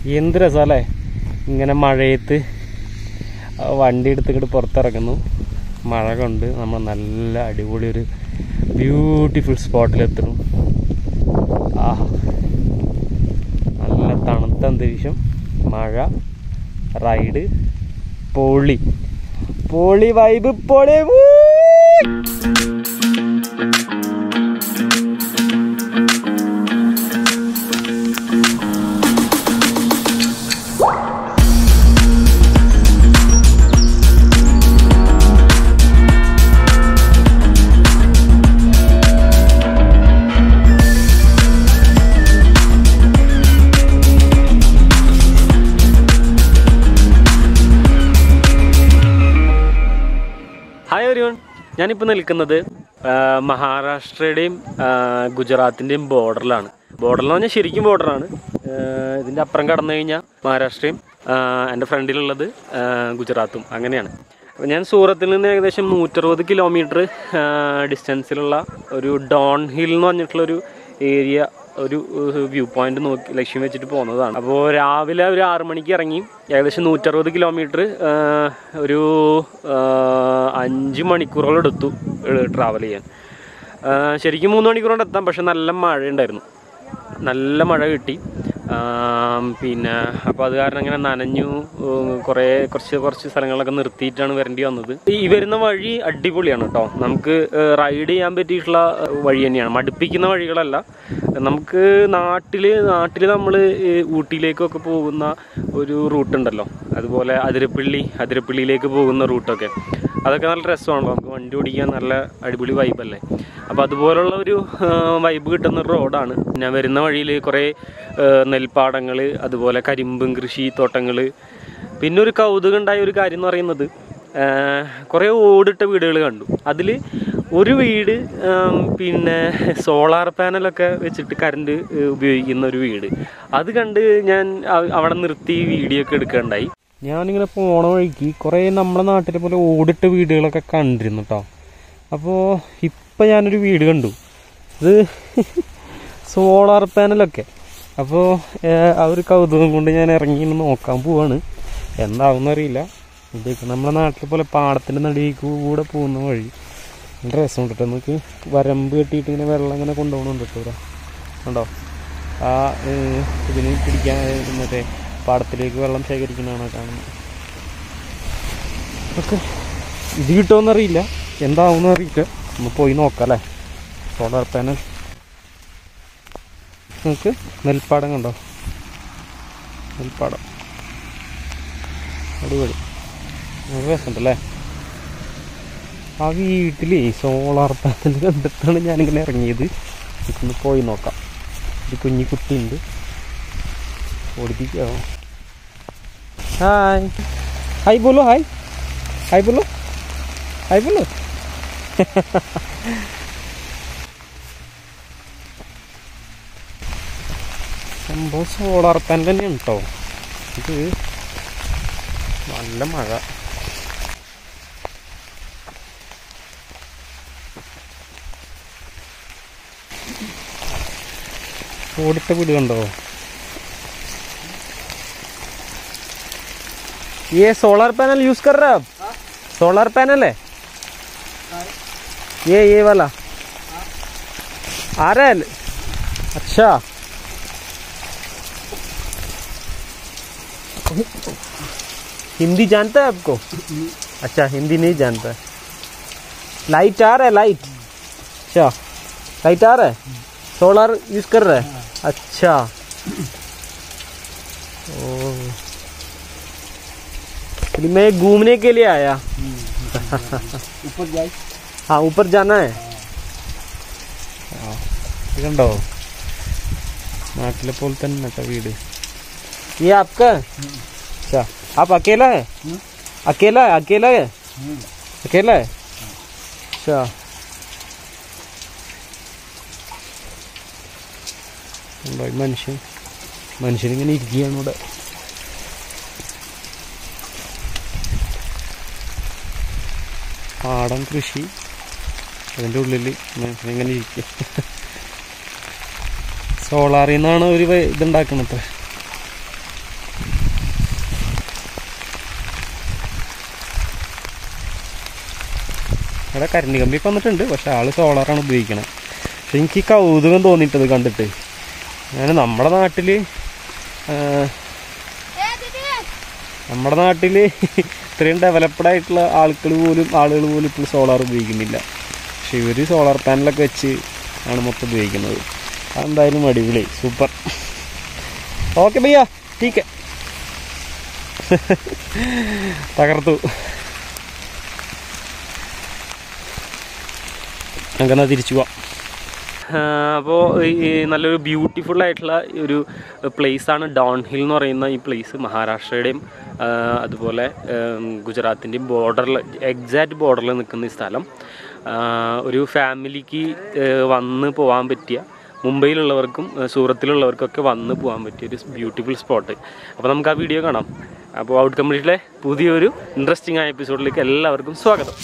എന്ത് രസമല്ലേ ഇങ്ങനെ മഴയത്ത് ആ വണ്ടി എടുത്തിട്ട് പുറത്തിറങ്ങുന്നു മഴ കൊണ്ട് നമ്മൾ നല്ല അടിപൊളി ഒരു ബ്യൂട്ടിഫുൾ സ്പോട്ടിലെത്തുന്നു ആ നല്ല തണുത്ത അന്തരീക്ഷം മഴ റൈഡ് പൊളി പൊളി വൈബ് പൊളി വൂ! ഹായ് ഒരുവൺ ഞാനിപ്പോൾ നിൽക്കുന്നത് ആ, മഹാരാഷ്ട്രയുടെയും ആ, ഗുജറാത്തിൻ്റെയും ബോർഡറിലാണ് ബോർഡറിൽ പറഞ്ഞാൽ ശരിക്കും ബോർഡറാണ് ഇതിൻ്റെ അപ്പുറം കടന്നു കഴിഞ്ഞാൽ മഹാരാഷ്ട്രയും ആ, എൻ്റെ ഫ്രണ്ടിലുള്ളത് ആ, ഗുജറാത്തും അങ്ങനെയാണ് അപ്പോൾ ഞാൻ സൂറത്തിൽ നിന്ന് ഏകദേശം നൂറ്ററുപത് കിലോമീറ്റർ ഡിസ്റ്റൻസിലുള്ള ഒരു ഡോൺ ഹിൽ എന്ന് പറഞ്ഞിട്ടുള്ളൊരു ഏരിയ ഒരു വ്യൂ പോയിന്റ് നോക്കി ലക്ഷ്യം വെച്ചിട്ട് പോകുന്നതാണ് അപ്പോൾ രാവിലെ ഒരു ആറ് മണിക്ക് ഇറങ്ങി ഏകദേശം നൂറ്ററുപത് കിലോമീറ്റർ ഒരു ആ, അഞ്ച് മണിക്കൂറോളം എടുത്തു ട്രാവൽ ചെയ്യാൻ ആ, ശരിക്കും മൂന്ന് മണിക്കൂർ കൊണ്ട് എത്താം പക്ഷെ നല്ല മഴ ഉണ്ടായിരുന്നു നല്ല മഴ കിട്ടി ആ, പിന്നെ അപ്പോൾ അത് കാരണം ഇങ്ങനെ നനഞ്ഞു ഉം, കുറേ കുറച്ച് കുറച്ച് സ്ഥലങ്ങളിലൊക്കെ നിർത്തിയിട്ടാണ് വരേണ്ടി വന്നത് ഈ വരുന്ന വഴി അടിപൊളിയാണ് കേട്ടോ നമുക്ക് റൈഡ് ചെയ്യാൻ പറ്റിയിട്ടുള്ള ഏഹ്, വഴി തന്നെയാണ് മടുപ്പിക്കുന്ന വഴികളല്ല നമുക്ക് നാട്ടിൽ നാട്ടിൽ നമ്മൾ ഊട്ടിയിലേക്കൊക്കെ പോകുന്ന ഒരു റൂട്ട് ഉണ്ടല്ലോ അതുപോലെ അതിരപ്പള്ളി അതിരപ്പള്ളിയിലേക്ക് പോകുന്ന റൂട്ടൊക്കെ അതൊക്കെ നല്ല രസമാണല്ലോ നമുക്ക് വണ്ടി ഓടിക്കാൻ നല്ല അടിപൊളി വൈബല്ലേ അപ്പോൾ അതുപോലുള്ള ഒരു വൈബ് കിട്ടുന്ന ഒരു റോഡാണ് ഞാൻ വരുന്ന വഴിയിൽ കുറേ നെൽപ്പാടങ്ങൾ അതുപോലെ കരിമ്പും കൃഷി തോട്ടങ്ങൾ പിന്നെ ഒരു കൗതുകം ഉണ്ടായ ഒരു കാര്യം എന്ന് പറയുന്നത് കുറേ ഓടിട്ട വീടുകൾ കണ്ടു അതിൽ ഒരു വീട് ആം, പിന്നെ സോളാർ പാനലൊക്കെ വെച്ചിട്ട് കറണ്ട് ഉപയോഗിക്കുന്ന ഒരു വീട് അത് കണ്ട് ഞാൻ അ- അവിടെ നിർത്തി വീഡിയോ ഒക്കെ എടുക്കുകയുണ്ടായി ഞാനിങ്ങനെ പോണ വഴിക്ക് കുറേ നമ്മുടെ നാട്ടിലെ പോലെ ഓടിട്ട വീടുകളൊക്കെ കണ്ടിരുന്നു കേട്ടോ അപ്പോൾ ഇപ്പം ഞാനൊരു വീട് കണ്ടു ഇത് സോളാർ പാനലൊക്കെ അപ്പോൾ ആ ഒരു കൗതുകം കൊണ്ട് ഞാൻ ഇറങ്ങി ഇന്ന് നോക്കാൻ പോവാണ് എന്താവും അറിയില്ല ഇത് നമ്മുടെ നാട്ടിലെ പോലെ പാടത്തിൻ്റെ നടുവിലേക്ക് കൂടെ പോകുന്ന വഴി നല്ല രസമുണ്ട് കേട്ടോ നമുക്ക് വരമ്പ് കെട്ടിയിട്ട് ഇങ്ങനെ വെള്ളം ഇങ്ങനെ കൊണ്ടുപോകണുണ്ട് കേട്ടോ ഇവിടെ കണ്ടോ ആ ഏഹ്, ഇതിന് പിടിക്കാൻ ഏഹ്, മറ്റേ പാടത്തിലേക്ക് വെള്ളം ശേഖരിക്കുന്നതാണ് കാണുന്നത് ഓക്കെ ഇത് കിട്ടുമെന്നറിയില്ല എന്താവും അറിയില്ല ഒന്ന് പോയി നോക്കാം അല്ലേ സോളാർ പാനൽ നിങ്ങൾക്ക് നെൽപ്പാടം കണ്ടോ നെൽപ്പാടം അടിപൊളി നല്ല രസമുണ്ടല്ലേ ആ വീട്ടിൽ സോളാർ പാനൽ കണ്ടിട്ടാണ് ഞാനിങ്ങനെ ഇറങ്ങിയത് ഒന്ന് പോയി നോക്കാം ഒരു കുഞ്ഞി കുട്ടിയുണ്ട് ഓടിപ്പിക്കാമോ ഹായ് ഹായ് ബോലോ ഹായ് ഹായ് ബോലോ ഹായ് ബോലോ സംഭവം സോളാർ പാനൽ തന്നെയാണ് കേട്ടോ ഇത് നല്ല മഴ ഓടിട്ട വീട് കണ്ടോ ये सोलर पैनल यूज कर रहे हो आप सोलर पैनल है ये ये वाला आ रहा है अच्छा हिंदी जानता है आपको अच्छा हिंदी नहीं जानता है लाइट आ रहा है लाइट अच्छा लाइट आ रहा है सोलर यूज कर रहा है अच्छा ओ चलिए, मैं घूमने के लिए आया ऊपर जाए हाँ ऊपर जाना है കണ്ടോ നാട്ടിലെ പോലെ തന്നെ കേട്ടോ വീട് ये आपका है? अच्छा आप अकेला है अकेला है अकेला है अकेला है अच्छा ഉണ്ടോ ഈ മനുഷ്യൻ മനുഷ്യനിങ്ങനെ ഇരിക്കുകയാണ് ഇവിടെ പാടം കൃഷി അതിൻ്റെ ഉള്ളിൽ മനുഷ്യനിങ്ങനെ ഇരിക്കുക സോളാറിൽ നിന്നാണ് ഒരു വ- ഇതുണ്ടാക്കണത് ഇവിടെ കരണ്ടി കമ്പിയൊക്കെ വന്നിട്ടുണ്ട് പക്ഷെ ആള് സോളാറാണ് ഉപയോഗിക്കണത് പക്ഷെ എനിക്ക് ഈ കൗതുകം തോന്നിയിട്ടത് കണ്ടിട്ട് ഞാൻ നമ്മുടെ നാട്ടിൽ നമ്മുടെ നാട്ടിൽ ഇത്രയും ഡെവലപ്ഡ് ആയിട്ടുള്ള ആൾക്കാർ പോലും ആളുകൾ പോലും ഇപ്പോൾ സോളാർ ഉപയോഗിക്കുന്നില്ല പക്ഷെ ഇവർ സോളാർ പാനലൊക്കെ വെച്ച് ആണ് മൊത്തം ഉപയോഗിക്കുന്നത് അതെന്തായാലും അടിപൊളി സൂപ്പർ ഓക്കെ ഭയ്യ ടീക്കെ തകർത്തു നമുക്കെന്നാൽ തിരിച്ചു പോവാം അപ്പോൾ ഈ നല്ലൊരു ബ്യൂട്ടിഫുൾ ആയിട്ടുള്ള ഒരു place ആണ് ഡൗൺ ഹിൽ എന്ന് പറയുന്ന ഈ പ്ലേസ് മഹാരാഷ്ട്രയുടെയും ആ, അതുപോലെ ഉം, ഗുജറാത്തിൻ്റെയും ബോർഡറിൽ എക്സാക്റ്റ് ബോർഡറിൽ നിൽക്കുന്ന ഈ സ്ഥലം ആ, ഒരു ഫാമിലിക്ക് വന്ന് പോകാൻ പറ്റിയ മുംബൈയിലുള്ളവർക്കും ആ, സൂറത്തിലുള്ളവർക്കൊക്കെ വന്ന് പോകാൻ പറ്റിയ ഒരു ബ്യൂട്ടിഫുൾ സ്പോട്ട് അപ്പോൾ നമുക്ക് ആ വീഡിയോ കാണാം അപ്പോൾ ഔട്ട് കമ്പനിയിലെ പുതിയൊരു ഇൻട്രസ്റ്റിംഗ് ആയ എപ്പിസോഡിലേക്ക് എല്ലാവർക്കും സ്വാഗതം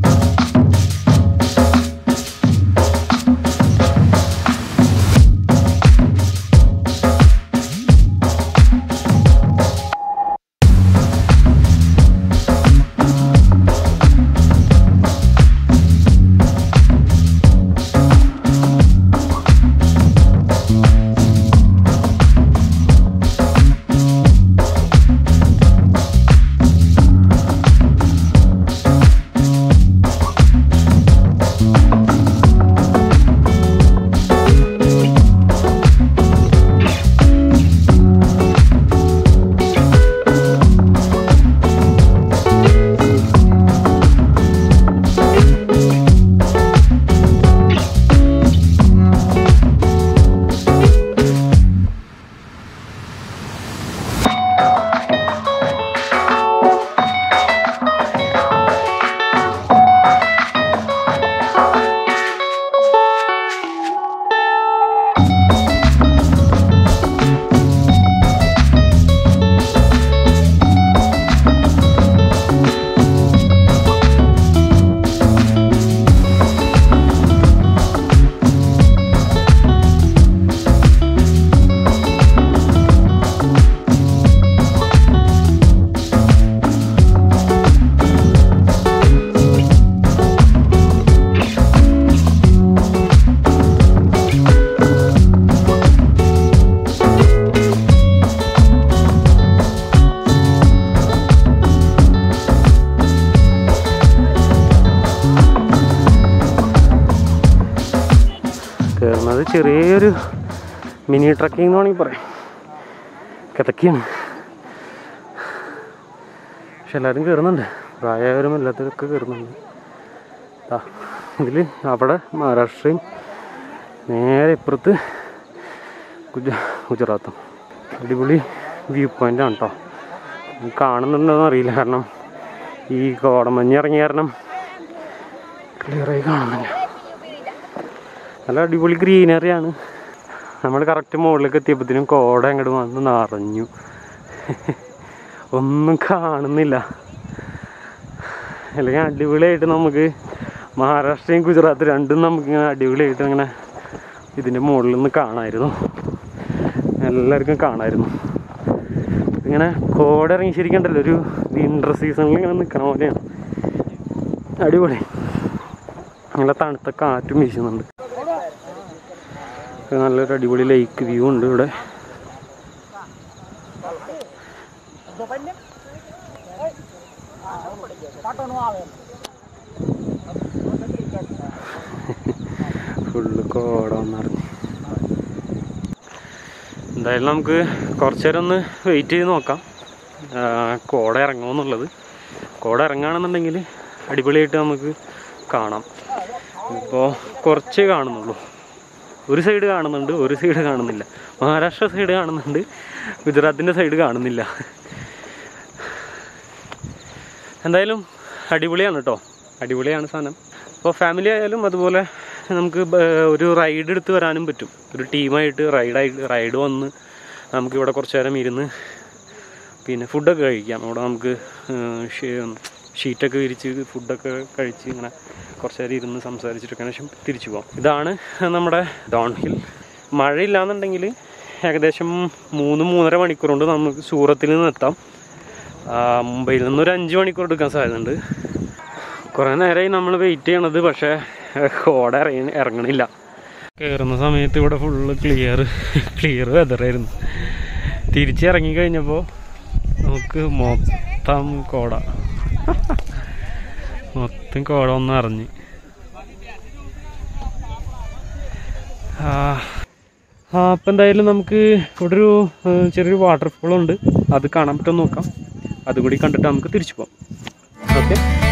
കയറുന്നത് ചെറിയൊരു മിനി ട്രക്കിംഗ് എന്ന് വേണമെങ്കിൽ പറയാം കിതക്കിയാണ് പക്ഷെ എല്ലാവരും കയറുന്നുണ്ട് പ്രായമായവരും എല്ലാത്തവരൊക്കെ കയറുന്നുണ്ട് ആ ഇതിൽ അവിടെ മഹാരാഷ്ട്രയും നേരെ ഇപ്പുറത്ത് ഗുജ ഗുജറാത്തും അടിപൊളി വ്യൂ പോയിൻ്റ് ആണ് കേട്ടോ കാണുന്നുണ്ടോയെന്ന് അറിയില്ല കാരണം ഈ കോടമഞ്ഞ് ഇറങ്ങിയ കാരണം ക്ലിയറായി കാണുന്നില്ല നല്ല അടിപൊളി ഗ്രീനറിയാണ് നമ്മൾ കറക്റ്റ് മുകളിലേക്ക് എത്തിയപ്പോഴത്തേനും കോട അങ്ങോട്ട് വന്ന് നിറഞ്ഞു ഒന്നും കാണുന്നില്ല അല്ലെങ്കിൽ അടിപൊളിയായിട്ട് നമുക്ക് മഹാരാഷ്ട്രയും ഗുജറാത്ത് രണ്ടും നമുക്കിങ്ങനെ അടിപൊളിയായിട്ട് ഇങ്ങനെ ഇതിൻ്റെ മുകളിൽ നിന്ന് കാണാമായിരുന്നു എല്ലാവർക്കും കാണാമായിരുന്നു ഇങ്ങനെ കോട ഇറങ്ങി ശരിക്കും ഉണ്ടല്ലോ ഒരു വിൻ്റർ സീസണിൽ ഇങ്ങനെ നിൽക്കണ പോലെയാണ് അടിപൊളി നല്ല തണുത്ത കാറ്റും വീശുന്നുണ്ട് ഇത് നല്ലൊരു അടിപൊളി ലേക്ക് വ്യൂ ഉണ്ട് ഇവിടെ ഫുള്ള് കോട വന്നറിഞ്ഞു എന്തായാലും നമുക്ക് കുറച്ച് നേരം ഒന്ന് വെയിറ്റ് ചെയ്ത് നോക്കാം ആ, കോട ഇറങ്ങുമെന്നുള്ളത് കോട ഇറങ്ങുകയാണെന്നുണ്ടെങ്കിൽ അടിപൊളിയായിട്ട് നമുക്ക് കാണാം ഇപ്പോൾ കുറച്ചേ കാണുന്നുള്ളൂ ഒരു സൈഡ് കാണുന്നുണ്ട് ഒരു സൈഡ് കാണുന്നില്ല മഹാരാഷ്ട്ര സൈഡ് കാണുന്നുണ്ട് ഗുജറാത്തിൻ്റെ സൈഡ് കാണുന്നില്ല എന്തായാലും അടിപൊളിയാണ് കേട്ടോ അടിപൊളിയാണ് സാധനം അപ്പോൾ ഫാമിലി ആയാലും അതുപോലെ നമുക്ക് ബ- ഒരു റൈഡ് എടുത്ത് വരാനും പറ്റും ഒരു ടീമായിട്ട് റൈഡായിട്ട് റൈഡ് വന്ന് നമുക്കിവിടെ കുറച്ച് നേരം ഇരുന്ന് പിന്നെ ഫുഡൊക്കെ കഴിക്കാം അവിടെ നമുക്ക് ഷീറ്റൊക്കെ വിരിച്ച് ഫുഡൊക്കെ കഴിച്ച് ഇങ്ങനെ കുറച്ച് നേരം ഇരുന്ന് സംസാരിച്ചിട്ടൊക്കെ ശേഷം തിരിച്ചു പോകാം ഇതാണ് നമ്മുടെ ഡൗൺ ഹിൽ മഴയില്ലാന്നുണ്ടെങ്കിൽ ഏകദേശം മൂന്ന് മൂന്നര മണിക്കൂർ കൊണ്ട് നമുക്ക് സൂറത്തിൽ നിന്ന് എത്താം ആ, മുംബൈയിൽ നിന്ന് ഒരു അഞ്ച് മണിക്കൂർ എടുക്കാൻ സാധ്യതയുണ്ട് കുറേ നേരമായി നമ്മൾ വെയിറ്റ് ചെയ്യണത് പക്ഷേ കോട ഇറങ്ങി ഇറങ്ങണില്ല കയറുന്ന സമയത്ത് ഇവിടെ ഫുള്ള് ക്ലിയർ ക്ലിയർ വെതറായിരുന്നു തിരിച്ചിറങ്ങി കഴിഞ്ഞപ്പോൾ നമുക്ക് മൊത്തം കോട മൊത്തം കോട ഒന്ന് അറിഞ്ഞ് ആ ആ അപ്പം എന്തായാലും നമുക്ക് ഇവിടെ ഒരു ഏഹ്, ചെറിയൊരു വാട്ടർഫോൾ ഉണ്ട് അത് കാണാൻ പറ്റുമോ നോക്കാം അതുകൂടി കണ്ടിട്ട് നമുക്ക് തിരിച്ചു പോകാം ഓക്കെ